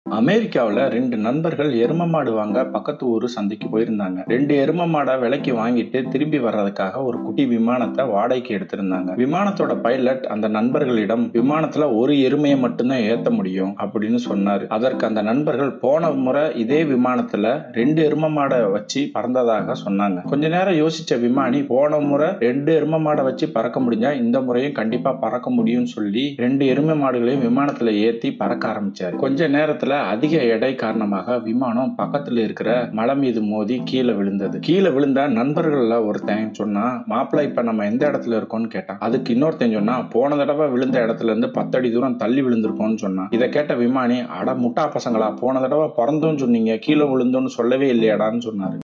அமெரிக்காவுல ரெண்டு நண்பர்கள் எரும மாடு வாங்க பக்கத்து ஊர் சந்தைக்கு போயிருந்தாங்க ரெண்டு எரும மாடை விலைக்கு வாங்கிட்டு திரும்பி வர்றதுக்காக ஒரு குட்டி விமானத்தை வாடகைக்கு எடுத்திருந்தாங்க விமானத்தோட பைலட் அந்த நண்பர்களிடம் விமானத்துல ஒரு எருமையை மட்டும்தான் ஏத்த முடியும் அப்படின்னு சொன்னாரு அதற்கு அந்த நண்பர்கள் போன முறை இதே விமானத்துல ரெண்டு எரும மாடை வச்சு பறந்ததாக சொன்னாங்க கொஞ்ச நேரம் யோசிச்ச விமானி போன முறை ரெண்டு எரும மாடை வச்சு பறக்க முடிஞ்சா இந்த முறையும் கண்டிப்பா பறக்க முடியும்னு சொல்லி ரெண்டு எருமை மாடுகளையும் விமானத்துல ஏத்தி பறக்க ஆரம்பிச்சாரு கொஞ்ச நேரத்துல அதிக எடை காரணமாக விமானம் பக்கத்துல இருக்கிற மலை மீது மோதி கீழே விழுந்தது கீழே விழுந்த நண்பர்கள்ல ஒருத்தன் சொன்னா மாப்பிள்ளை இப்ப நம்ம எந்த இடத்துல இருக்கோம்னு கேட்டான் அதுக்கு இன்னொருத்தன் சொன்னா போன தடவை விழுந்த இடத்துல இருந்து பத்தடி தூரம் தள்ளி விழுந்திருக்கோம்னு சொன்னான் இதை கேட்ட விமானி அட முட்டா பசங்களா போன தடவை பிறந்தோன்னு சொன்னீங்க கீழே விழுந்தோன்னு சொல்லவே இல்லையாடான்னு சொன்னாரு